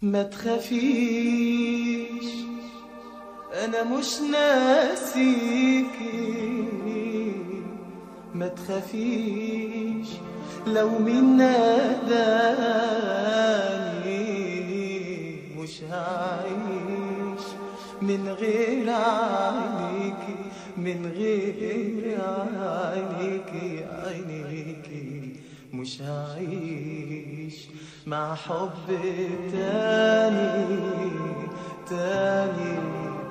ما تخافيش انا مش ناسيكي ما تخافيش لو مين ناداني مش هعيش من غير عينيكي من غير عينيكي عينيكي مش هعيش مع حب تاني تاني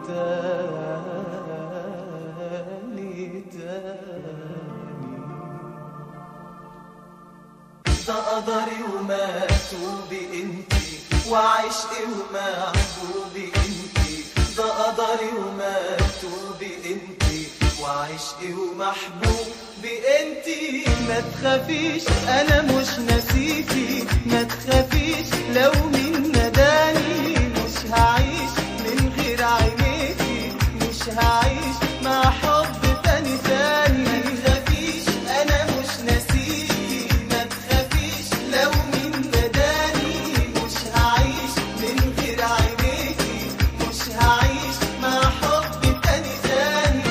تاني تاني ده قدري ومكتوبي انتي وعشقي ومحبوبي انتي ده قدري ومكتوبي انتي وعشقي ومحبوبي انتي ما تخافيش انا مش ناسيكي ما تخافيش لو مين نداني مش هعيش من غير عينيكي مش هعيش مع حب تاني تاني ما تخافيش انا مش ناسيكي ما تخافيش لو مين نداني مش هعيش من غير عينيكي مش هعيش مع حب تاني تاني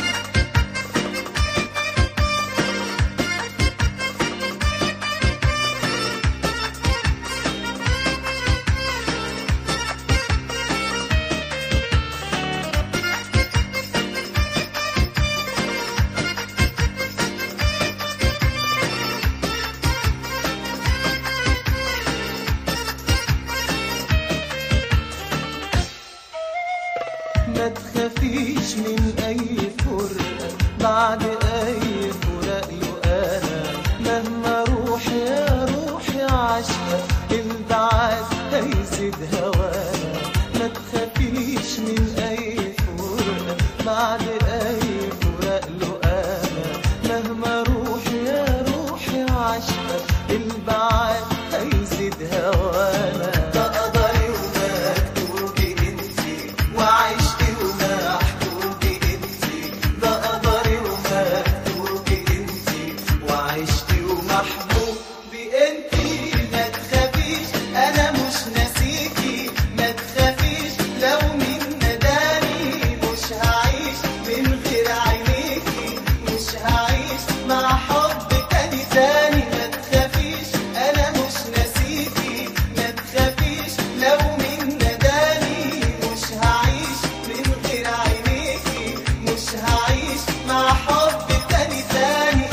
ما تخافيش من اي فرقة بعد اي فراق انا مهما روح يا روحي عشقة البعاد هيزيد هوانا ما تخافيش من اي فرقة بعد اي فراق انا مهما روح يا روحي عشقة البعاد هيزيد هوانا ده قدري ومكتوبي انتي وعشقي ومحبوبي انتي ده قدري ومكتوبي انتي وعشقي ومحبوبي انتي ما تخافيش انا مش ناسيكي ما تخافيش لو مين نداني مش هعيش من غير عينيكي مش هعيش مع حب تاني تاني ما تخافيش انا مش ناسيكي ما تخافيش لو مين نداني مش هعيش من غير عينيكي مش هعيش مع حب تاني تاني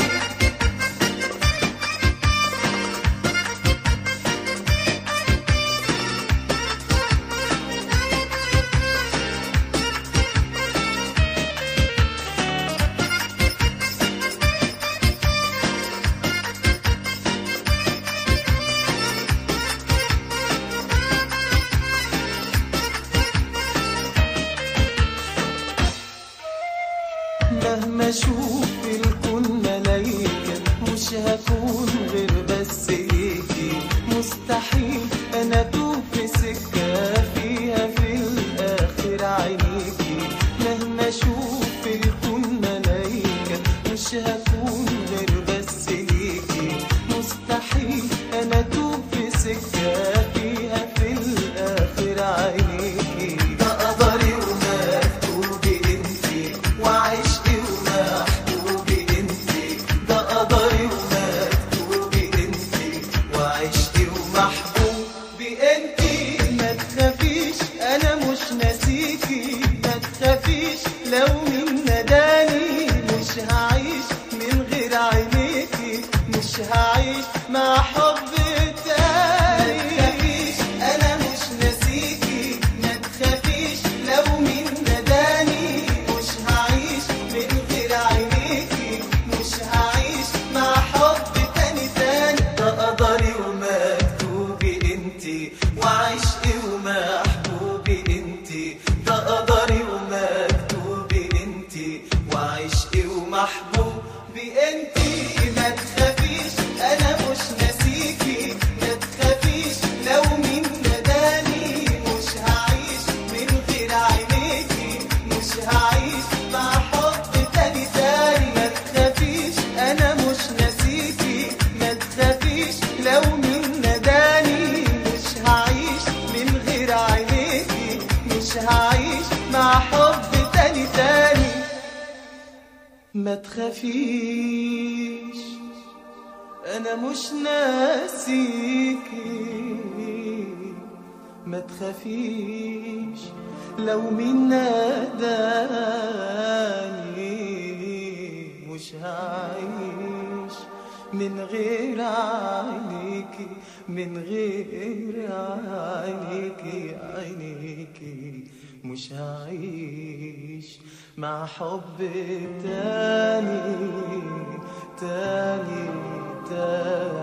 مهما اشوف في الكون ملايكة مش هكون غير بس ليكي مستحيل انا اتوه في سكة فيها في الاخر عينيكي مهما اشوف في الكون ملايكة مش هكون غير بس ليكي مستحيل انا اتوه في سكة فيها في الاخر عينيكي ده قدري ومكتوبي انتي وعشقي ومحبوبي انتي ده قدري ومكتوبي انتي وعشقي ومحبوبي انتي ما تخافيش انا مش ناسيكي ما تخافيش لو مين نداني مش هعيش من غير عينيكي مش هعيش مع حب تاني ما تخافيش انا مش ناسيكي ما تخافيش لو مين نداني مش هعيش من غير عينيكي مش هعيش مع حب تاني تاني ده قدري ومكتوبي انتي وعشقي ومحبوبي انتي ده قدري ومكتوبي انتي وعشقي ومحبوبي انتي ما تخافيش انا مش ناسيكي ما تخافيش لو مين نداني مش هعيش من غير عينيكي مش هعيش مع حب تاني تاني ما تخافيش انا مش ناسيكي لو مين نداني مش هعيش من غير هعيش مع حب تاني تاني ما تخافيش انا مش ناسيكي ما تخافيش لو مين ناداني مش هعيش من غير عينيكي من غير عينيكي عينيكي مش هعيش مع حب تاني تاني تاني